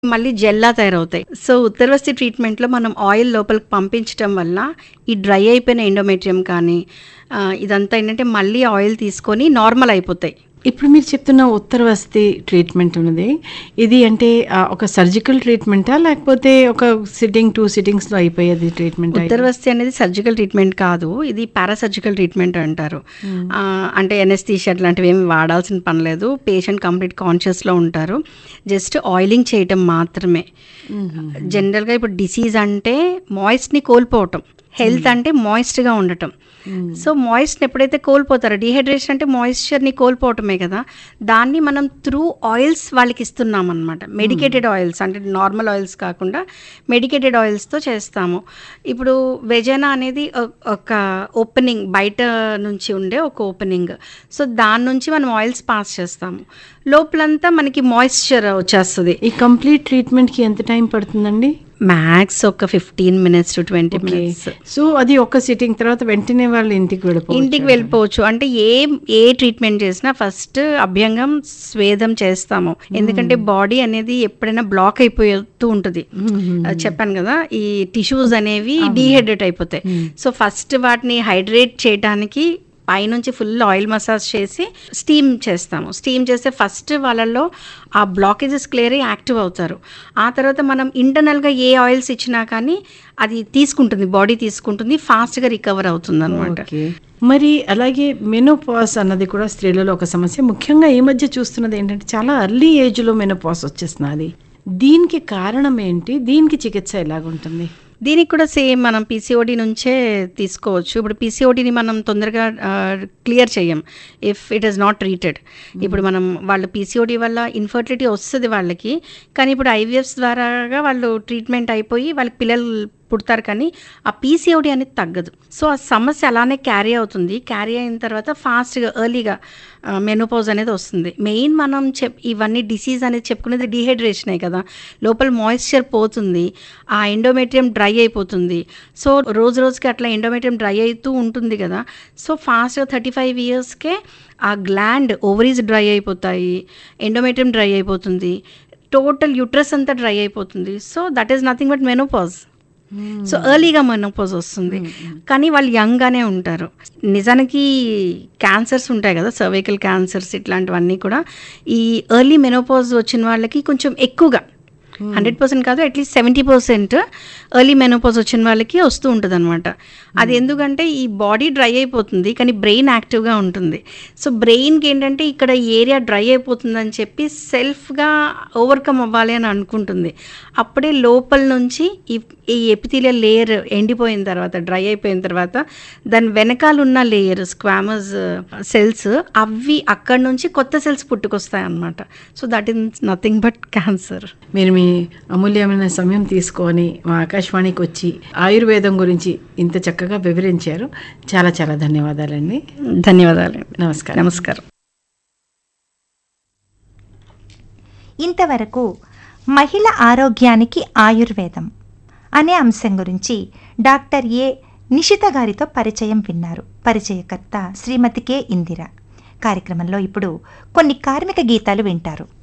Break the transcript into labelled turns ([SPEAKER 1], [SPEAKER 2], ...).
[SPEAKER 1] మళ్ళీ జెల్లా తయారవుతాయి సో ఉత్తరవస్తి ట్రీట్మెంట్లో మనం ఆయిల్ లోపలికి పంపించడం వల్ల ఈ డ్రై అయిపోయిన ఎండోమెట్రియం కానీ ఆ, ఇదంతా ఏంటంటే మళ్ళీ ఆయిల్ తీసుకొని నార్మల్ అయిపోతాయి
[SPEAKER 2] ఇప్పుడు మీరు చెప్తున్న ఉత్తరవస్తి ట్రీట్మెంట్ ఉన్నది ఇది అంటే ఆ, ఒక సర్జికల్ ట్రీట్మెంటా లేకపోతే ఒక సిట్టింగ్ టూ సిట్టింగ్స్లో అయిపోయేది ట్రీట్మెంట్
[SPEAKER 1] ఉత్తరవస్తి అనేది సర్జికల్ ట్రీట్మెంట్ కాదు ఇది పారాసర్జికల్ ట్రీట్మెంట్ అంటారు ఆ, అంటే ఎనెస్థీషియా అట్లాంటివి ఏమి వాడాల్సిన పని లేదు పేషెంట్ కంప్లీట్ కాన్షియస్లో ఉంటారు జస్ట్ ఆయిలింగ్ చేయటం మాత్రమే జనరల్గా ఇప్పుడు డిసీజ్ అంటే మాయిస్ట్ని కోల్పోవటం హెల్త్ అంటే మాయిస్ట్గా ఉండటం సో మాయిస్ట్ని ఎప్పుడైతే కోల్పోతారో డిహైడ్రేషన్ అంటే మాయిశ్చర్ని కోల్పోవటమే కదా దాన్ని మనం త్రూ ఆయిల్స్ వాళ్ళకి ఇస్తున్నాం అనమాట మెడికేటెడ్ ఆయిల్స్ అంటే నార్మల్ ఆయిల్స్ కాకుండా మెడికేటెడ్ ఆయిల్స్తో చేస్తాము ఇప్పుడు వెజనా అనేది ఒ- ఒక ఓపెనింగ్ బయట నుంచి ఉండే ఒక ఓపెనింగ్ సో దాని నుంచి మనం ఆయిల్స్ పాస్ చేస్తాము లోపలంతా మనకి మాయిశ్చర్ వచ్చేస్తుంది
[SPEAKER 2] ఈ కంప్లీట్ ట్రీట్మెంట్కి ఎంత టైం పడుతుందండి
[SPEAKER 1] మ్యాక్స్ ఒక fifteen minutes to twenty minutes
[SPEAKER 2] so అది ఒక సిట్టింగ్ తర్వాత వెంటనే వాళ్ళు ఇంటికి వెళ్ళిపోవచ్చు
[SPEAKER 1] ఇంటికి వెళ్ళిపోవచ్చు అంటే ఏ ఏ ట్రీట్మెంట్ చేసినా ఫస్ట్ అభ్యంగం స్వేదం చేస్తాము ఎందుకంటే బాడీ అనేది ఎప్పుడైనా బ్లాక్ అయిపోతూ ఉంటుంది అది చెప్పాను కదా ఈ టిష్యూస్ అనేవి డీహైడ్రేట్ అయిపోతాయి సో ఫస్ట్ వాటిని హైడ్రేట్ చేయడానికి పైనుంచి ఫుల్ ఆయిల్ మసాజ్ చేసి స్టీమ్ చేస్తాము స్టీమ్ చేస్తే ఫస్ట్ వాళ్ళల్లో ఆ బ్లాకేజెస్ క్లియర్ అయ్యి యాక్టివ్ అవుతారు ఆ తర్వాత మనం ఇంటర్నల్గా ఏ ఆయిల్స్ ఇచ్చినా కానీ అది తీసుకుంటుంది బాడీ తీసుకుంటుంది ఫాస్ట్గా రికవర్ అవుతుంది అనమాట
[SPEAKER 2] ఓకే మరి అలాగే మెనోపాస్ అన్నది కూడా స్త్రీలలో ఒక సమస్య ముఖ్యంగా ఈ మధ్య చూస్తున్నది ఏంటంటే చాలా ఎర్లీ ఏజ్లో మెనోపాస్ వచ్చేస్తున్నది దీనికి కారణం ఏంటి దీనికి చికిత్స ఎలాగుంటుంది
[SPEAKER 1] దీనికి కూడా సేమ్ మనం పీసీఓడి నుంచే తీసుకోవచ్చు ఇప్పుడు పీసీఓడిని మనం తొందరగా క్లియర్ చేయం if it is not treated ఇప్పుడు మనం వాళ్ళు పీసీఓడి వల్ల ఇన్ఫర్టిలిటీ వస్తుంది వాళ్ళకి కానీ ఇప్పుడు ఐవీఎఫ్స్ ద్వారాగా వాళ్ళు ట్రీట్మెంట్ అయిపోయి వాళ్ళకి పిల్లలు పుడతారు కానీ ఆ పీసీఓడి అనేది తగ్గదు సో ఆ సమస్య అలానే క్యారీ అవుతుంది క్యారీ అయిన తర్వాత ఫాస్ట్గా ఎర్లీగా మెనోపాజ్ అనేది వస్తుంది మెయిన్ మనం చెప్ ఇవన్నీ డిసీజ్ అనేది చెప్పుకునేది డీహైడ్రేషనే కదా లోపల మాయిశ్చర్ పోతుంది ఆ ఎండోమెట్రియం డ్రై అయిపోతుంది సో రోజు రోజుకి అట్లా ఎండోమెట్రియం డ్రై అవుతూ ఉంటుంది కదా సో ఫాస్ట్గా థర్టీ ఫైవ్ ఇయర్స్కే ఆ గ్లాండ్ ఓవరీస్ డ్రై అయిపోతాయి ఎండోమెట్రియం డ్రై అయిపోతుంది టోటల్ యూట్రస్ అంతా డ్రై అయిపోతుంది so that is nothing but menopause so ఎర్లీగా మెనోపాజ్ వస్తుంది కానీ వాళ్ళు యంగ్గానే ఉంటారు నిజానికి క్యాన్సర్స్ ఉంటాయి కదా సర్వైకల్ క్యాన్సర్స్ ఇట్లాంటివన్నీ కూడా ఈ ఎర్లీ మెనోపాజ్ వచ్చిన వాళ్ళకి కొంచెం ఎక్కువగా హండ్రెడ్ పర్సెంట్ కాదు at least seventy percent early menopause వచ్చిన వాళ్ళకి వస్తూ ఉంటుంది అనమాట అది ఎందుకంటే ఈ బాడీ డ్రై అయిపోతుంది కానీ బ్రెయిన్ యాక్టివ్గా ఉంటుంది సో బ్రెయిన్కి ఏంటంటే ఇక్కడ ఏరియా డ్రై అయిపోతుందని చెప్పి సెల్ఫ్గా ఓవర్కమ్ అవ్వాలి అని అనుకుంటుంది అప్పుడే లోపల నుంచి ఈ ఈ ఎపిథీలియల్ లేయర్ ఎండిపోయిన తర్వాత డ్రై అయిపోయిన తర్వాత దాని వెనకాల ఉన్న లేయర్ స్క్వామస్ సెల్స్ అవి అక్కడ నుంచి కొత్త సెల్స్ పుట్టుకొస్తాయి అన్నమాట so that is nothing but cancer
[SPEAKER 2] మీరు మీ అమూల్యమైన సమయం తీసుకొని మా ఆకాశవాణికి వచ్చి ఆయుర్వేదం గురించి ఇంత చక్కగా వివరించారు చాలా చాలా ధన్యవాదాలండి
[SPEAKER 1] ధన్యవాదాలు
[SPEAKER 2] నమస్కారం
[SPEAKER 1] నమస్కారం
[SPEAKER 3] ఇంతవరకు మహిళ ఆరోగ్యానికి ఆయుర్వేదం అనే అంశం గురించి డాక్టర్ ఏ నిషిత గారితో పరిచయం విన్నారు పరిచయకర్త శ్రీమతి కె ఇందిర కార్యక్రమంలో ఇప్పుడు కొన్ని కార్మిక గీతాలు వింటారు